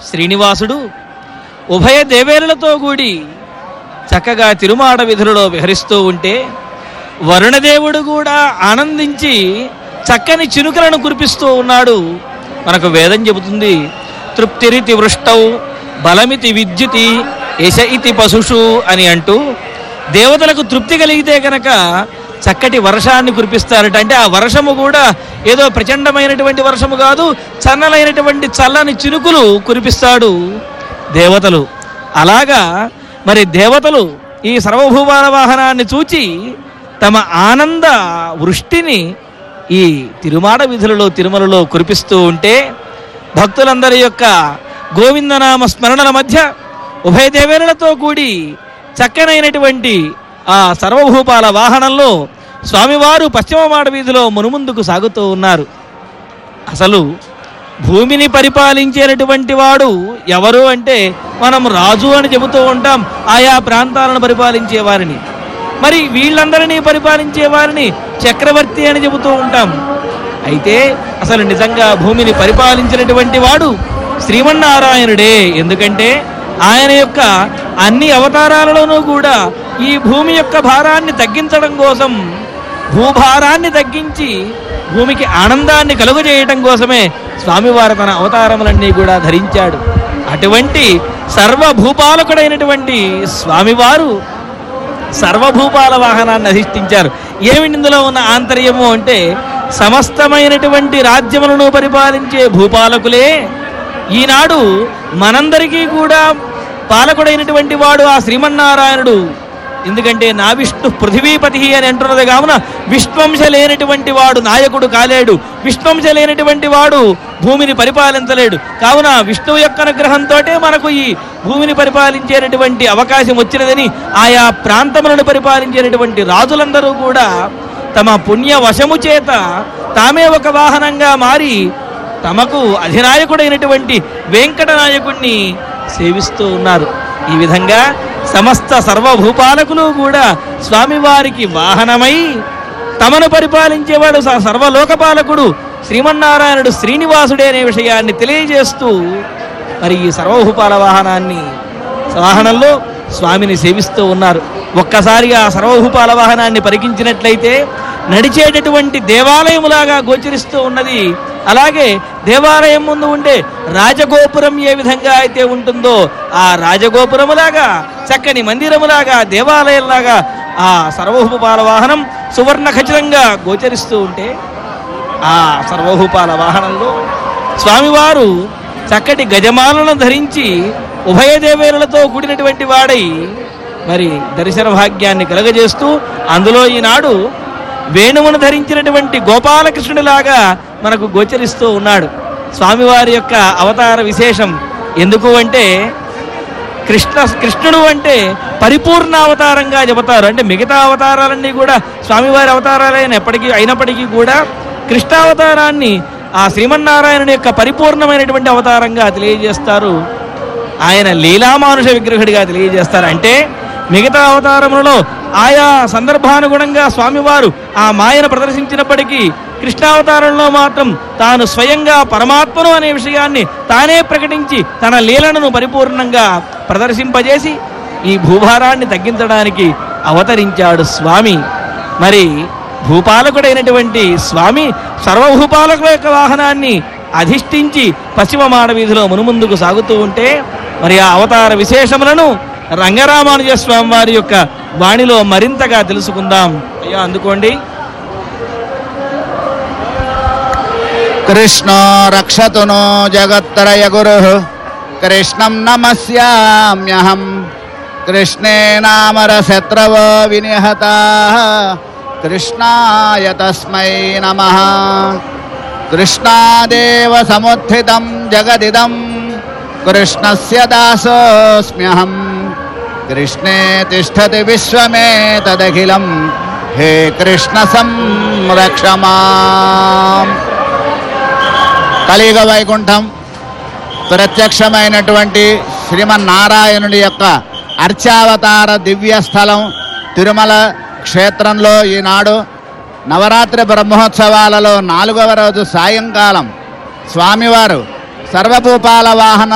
శ్రీనివాసుడు ఉభయ దేవేరులతో కూడి చక్కగా తిరుమాడ విధులలో విహరిస్తూ ఉంటే వరుణదేవుడు కూడా ఆనందించి చక్కని చినుకలను కురిపిస్తూ ఉన్నాడు మనకు వేదం చెబుతుంది తృప్తిరితి వృష్టౌ బలమితి విద్యుతి యశ ఇతి పశుషు అని అంటూ దేవతలకు తృప్తి కలిగితే కనుక చక్కటి వర్షాన్ని కురిపిస్తారట అంటే ఆ వర్షము కూడా ఏదో ప్రచండమైనటువంటి వర్షము కాదు చన్నలైనటువంటి చల్లని చినుకులు కురిపిస్తాడు దేవతలు అలాగా మరి దేవతలు ఈ సర్వభూమాల వాహనాన్ని చూచి తమ ఆనంద వృష్టిని ఈ తిరుమాడ విధులలో తిరుమలలో కురిపిస్తూ ఉంటే భక్తులందరి యొక్క గోవిందనామ స్మరణల మధ్య ఉభయ దేవేరులతో కూడి చక్కనైనటువంటి ఆ సర్వభూపాల వాహనంలో స్వామివారు పశ్చిమ మాడ వీధిలో మునుముందుకు సాగుతూ ఉన్నారు అసలు భూమిని పరిపాలించేటటువంటి వాడు ఎవరు అంటే మనం రాజు అని చెబుతూ ఉంటాం ఆయా ప్రాంతాలను పరిపాలించే వారిని మరి వీళ్ళందరినీ పరిపాలించే వారిని చక్రవర్తి అని చెబుతూ ఉంటాం అయితే అసలు నిజంగా భూమిని పరిపాలించినటువంటి వాడు శ్రీమన్నారాయణుడే ఎందుకంటే ఆయన యొక్క అన్ని అవతారాలలోనూ కూడా ఈ భూమి యొక్క భారాన్ని తగ్గించడం కోసం భూభారాన్ని తగ్గించి భూమికి ఆనందాన్ని కలుగజేయటం కోసమే స్వామివారు తన అవతారములన్నీ కూడా ధరించాడు అటువంటి సర్వభూపాలకుడైనటువంటి స్వామివారు సర్వభూపాల వాహనాన్ని అధిష్ఠించారు ఏమి ఇందులో ఉన్న ఆంతర్యము అంటే సమస్తమైనటువంటి రాజ్యములను పరిపాలించే భూపాలకులే ఈనాడు మనందరికీ కూడా పాలకుడైనటువంటి వాడు ఆ శ్రీమన్నారాయణుడు ఎందుకంటే నా విష్ణు పృథివీపతి అని అంటున్నది కావున విష్ణువంశ లేనటువంటి వాడు నాయకుడు కాలేడు విష్ణువంశ లేనటువంటి వాడు భూమిని పరిపాలించలేడు కావున విష్ణువు యొక్క అనుగ్రహంతో మనకు ఈ భూమిని పరిపాలించేటటువంటి అవకాశం వచ్చినదని ఆయా ప్రాంతములను పరిపాలించేటటువంటి రాజులందరూ కూడా తమ పుణ్య వశము చేత తామే ఒక వాహనంగా మారి తమకు అధినాయకుడైనటువంటి వెంకట నాయకుణ్ణి సేవిస్తూ ఉన్నారు ఈ విధంగా సమస్త సర్వభూపాలకులు కూడా స్వామివారికి వాహనమై తమను పరిపాలించేవాడు స- సర్వలోకపాలకుడు శ్రీమన్నారాయణుడు శ్రీనివాసుడే అనే విషయాన్ని తెలియజేస్తూ మరి ఈ సర్వభూపాల వాహనాన్ని వాహనంలో స్వామిని సేవిస్తూ ఉన్నారు ఒక్కసారిగా ఆ సర్వభూపాల వాహనాన్ని పరికించినట్లయితే నడిచేటటువంటి దేవాలయములాగా గోచరిస్తూ ఉన్నది అలాగే దేవాలయం ముందు ఉండే రాజగోపురం ఏ విధంగా అయితే ఉంటుందో ఆ రాజగోపురములాగా చక్కని మందిరములాగా దేవాలయంలాగా ఆ సర్వభూపాల వాహనం సువర్ణ ఖచ్చితంగా గోచరిస్తూ ఉంటే ఆ సర్వభూపాల వాహనంలో స్వామివారు చక్కటి గజమాలను ధరించి ఉభయ దేవేరులతో కూడినటువంటి వాడై మరి దర్శన భాగ్యాన్ని కలగజేస్తూ అందులో ఈనాడు వేణువును ధరించినటువంటి గోపాలకృష్ణుడిలాగా మనకు గోచరిస్తూ ఉన్నాడు స్వామివారి యొక్క అవతార విశేషం ఎందుకు అంటే కృష్ణ కృష్ణుడు అంటే పరిపూర్ణ అవతారంగా చెబుతారు అంటే మిగతా అవతారాలన్నీ కూడా స్వామివారి అవతారాలైన ఎప్పటికీ అయినప్పటికీ కూడా కృష్ణావతారాన్ని ఆ శ్రీమన్నారాయణుని యొక్క పరిపూర్ణమైనటువంటి అవతారంగా తెలియజేస్తారు ఆయన లీలామానుష విగ్రహుడిగా తెలియజేస్తారు అంటే మిగతా అవతారములలో ఆయా సందర్భానుగుణంగా స్వామివారు ఆ మాయను ప్రదర్శించినప్పటికీ కృష్ణావతారంలో మాత్రం తాను స్వయంగా పరమాత్మను అనే విషయాన్ని తానే ప్రకటించి తన లీలలను పరిపూర్ణంగా ప్రదర్శింపజేసి ఈ భూభారాన్ని తగ్గించడానికి అవతరించాడు స్వామి మరి భూపాలకుడైనటువంటి స్వామి సర్వభూపాలకుల యొక్క వాహనాన్ని అధిష్ఠించి పశ్చిమ మాడవీధిలో మునుముందుకు సాగుతూ ఉంటే మరి ఆ అవతార విశేషములను రంగరామానుజ స్వామి వారి యొక్క వాణిలో మరింతగా తెలుసుకుందాం అయ్యా అందుకోండి కృష్ణో రక్షతు నో జగత్తరయ గురు కృష్ణం నమస్యామ్యహం కృష్ణే నామర శత్రవో వినిహత కృష్ణాయ తస్మై నమ కృష్ణాదేవ సముత్థితం జగదిదం కృష్ణస్య దాసోస్మ్యహం కృష్ణే తిష్టతి విశ్వమే తదఖిలం హే కృష్ణ సంరక్షమాం కలియుగ వైకుంఠం ప్రత్యక్షమైనటువంటి శ్రీమన్నారాయణుడి యొక్క అర్చావతార దివ్య స్థలం తిరుమల క్షేత్రంలో ఈనాడు నవరాత్రి బ్రహ్మోత్సవాలలో నాలుగవ రోజు సాయంకాలం స్వామివారు సర్వభూపాల వాహన